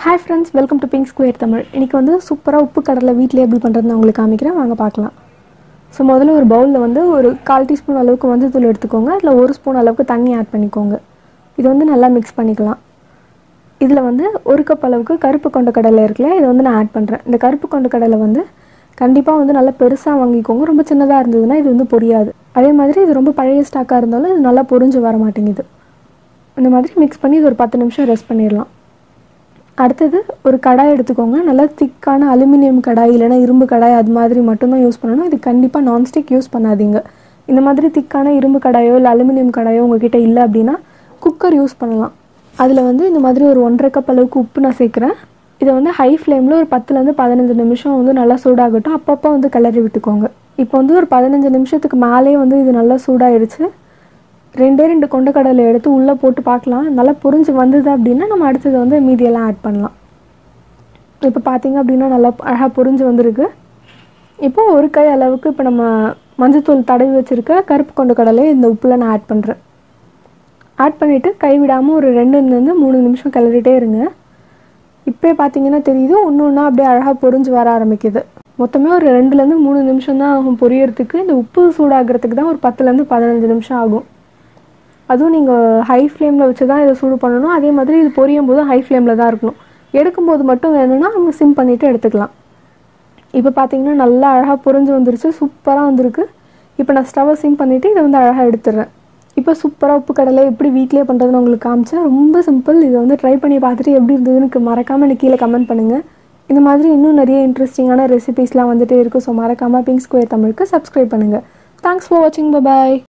hi friends welcome to pink square Tamil இன்றைக்கி வந்து சூப்பராக உப்பு கடலை வீட்டிலே எப்படி பண்ணுறதுன்னு உங்களுக்கு காமிக்கிறேன் வாங்க பார்க்கலாம் ஸோ முதல்ல ஒரு பவுலில் வந்து ஒரு கால் டீஸ்பூன் அளவுக்கு மஞ்சத்தூள் எடுத்துக்கோங்க அதில் ஒரு ஸ்பூன் அளவுக்கு தண்ணி ஆட் பண்ணிக்கோங்க இது வந்து நல்லா மிக்ஸ் பண்ணிக்கலாம் இதில் வந்து ஒரு கப் அளவுக்கு கருப்பு கொண்ட கடலை இருக்குல்ல இதை வந்து நான் ஆட் பண்ணுறேன் இந்த கருப்பு கொண்ட கடலை வந்து கண்டிப்பாக வந்து நல்லா பெருசாக வாங்கிக்கோங்க ரொம்ப சின்னதாக இருந்ததுன்னா இது வந்து பொரியாது அதே மாதிரி இது ரொம்ப பழைய ஸ்டாக்காக இருந்தாலும் இது நல்லா பொரிஞ்சு வர மாட்டேங்குது இந்த மாதிரி மிக்ஸ் பண்ணி இது ஒரு பத்து நிமிஷம் ரெஸ்ட் பண்ணிடலாம் அடுத்தது ஒரு கடாய் எடுத்துக்கோங்க நல்லா திக்கான அலுமினியம் கடாய் இல்லைன்னா இரும்பு கடாய் அது மாதிரி மட்டும்தான் யூஸ் பண்ணணும் இது கண்டிப்பாக நான்ஸ்டிக் யூஸ் பண்ணாதீங்க இந்த மாதிரி திக்கான இரும்பு கடாயோ இல்லை அலுமினியம் கடாயோ உங்ககிட்ட இல்லை அப்படின்னா குக்கர் யூஸ் பண்ணலாம் அதில் வந்து இந்த மாதிரி ஒரு ஒன்றரை கப் அளவுக்கு உப்பு நான் சேர்க்குறேன் இதை வந்து ஹை ஃப்ளேமில் ஒரு பத்துலேருந்து பதினஞ்சு நிமிஷம் வந்து நல்லா சூடாகட்டும் அப்பப்போ வந்து கிளறி விட்டுக்கோங்க இப்போ வந்து ஒரு பதினஞ்சு நிமிஷத்துக்கு மேலே வந்து இது நல்லா சூடாயிடுச்சு ரெண்டே ரெண்டு கொண்டக்கடலை எடுத்து உள்ளே போட்டு பார்க்கலாம் நல்லா புரிஞ்சு வந்தது அப்படின்னா நம்ம அடுத்தது வந்து மீதியெல்லாம் ஆட் பண்ணலாம் இப்போ பார்த்தீங்க அப்படின்னா நல்லா அழகாக புரிஞ்சு வந்திருக்கு இப்போ ஒரு கை அளவுக்கு இப்போ நம்ம மஞ்சத்தூள் தடவி வச்சுருக்க கருப்பு கொண்ட கடலை இந்த உப்பில் நான் ஆட் பண்ணுறேன் ஆட் பண்ணிவிட்டு கைவிடாமல் ஒரு ரெண்டுலேருந்து மூணு நிமிஷம் கிளறிட்டே இருங்க இப்போ பார்த்தீங்கன்னா தெரியுது ஒன்று ஒன்றா அப்படியே அழகாக பொரிஞ்சு வர ஆரம்பிக்குது மொத்தமே ஒரு ரெண்டுலேருந்து மூணு நிமிஷம் தான் ஆகும் பொரியறதுக்கு இந்த உப்பு சூடாகிறதுக்கு தான் ஒரு பத்துலேருந்து பதினஞ்சு நிமிஷம் ஆகும் அதுவும் நீங்கள் ஹை ஃப்ளேமில் வச்சு தான் இதை சூடு பண்ணணும் அதே மாதிரி இது பொரியும் போதும் ஹை ஃப்ளேமில் தான் இருக்கணும் எடுக்கும்போது மட்டும் வேணும்னா நம்ம சிம் பண்ணிவிட்டு எடுத்துக்கலாம் இப்போ பார்த்தீங்கன்னா நல்லா அழகாக பொரிஞ்சு வந்துருச்சு சூப்பராக வந்திருக்கு இப்போ நான் ஸ்டவ்வை சிம் பண்ணிவிட்டு இதை வந்து அழகாக எடுத்துடுறேன் இப்போ சூப்பராக உப்பு கடலை எப்படி வீட்டிலே பண்ணுறதுன்னு உங்களுக்கு காமிச்சேன் ரொம்ப சிம்பிள் இதை வந்து ட்ரை பண்ணி பார்த்துட்டு எப்படி இருந்ததுன்னு மறக்காமல் எனக்கு கீழே கமெண்ட் பண்ணுங்கள் இந்த மாதிரி இன்னும் நிறைய இன்ட்ரெஸ்டிங்கான ரெசிபீஸ்லாம் வந்துட்டே இருக்குது ஸோ மறக்காமல் பிங்க் ஸ்கொயர் தமிழுக்கு சப்ஸ்கிரைப் பண்ணுங்கள் தேங்க்ஸ் ஃபார் வாட்சிங் பாய்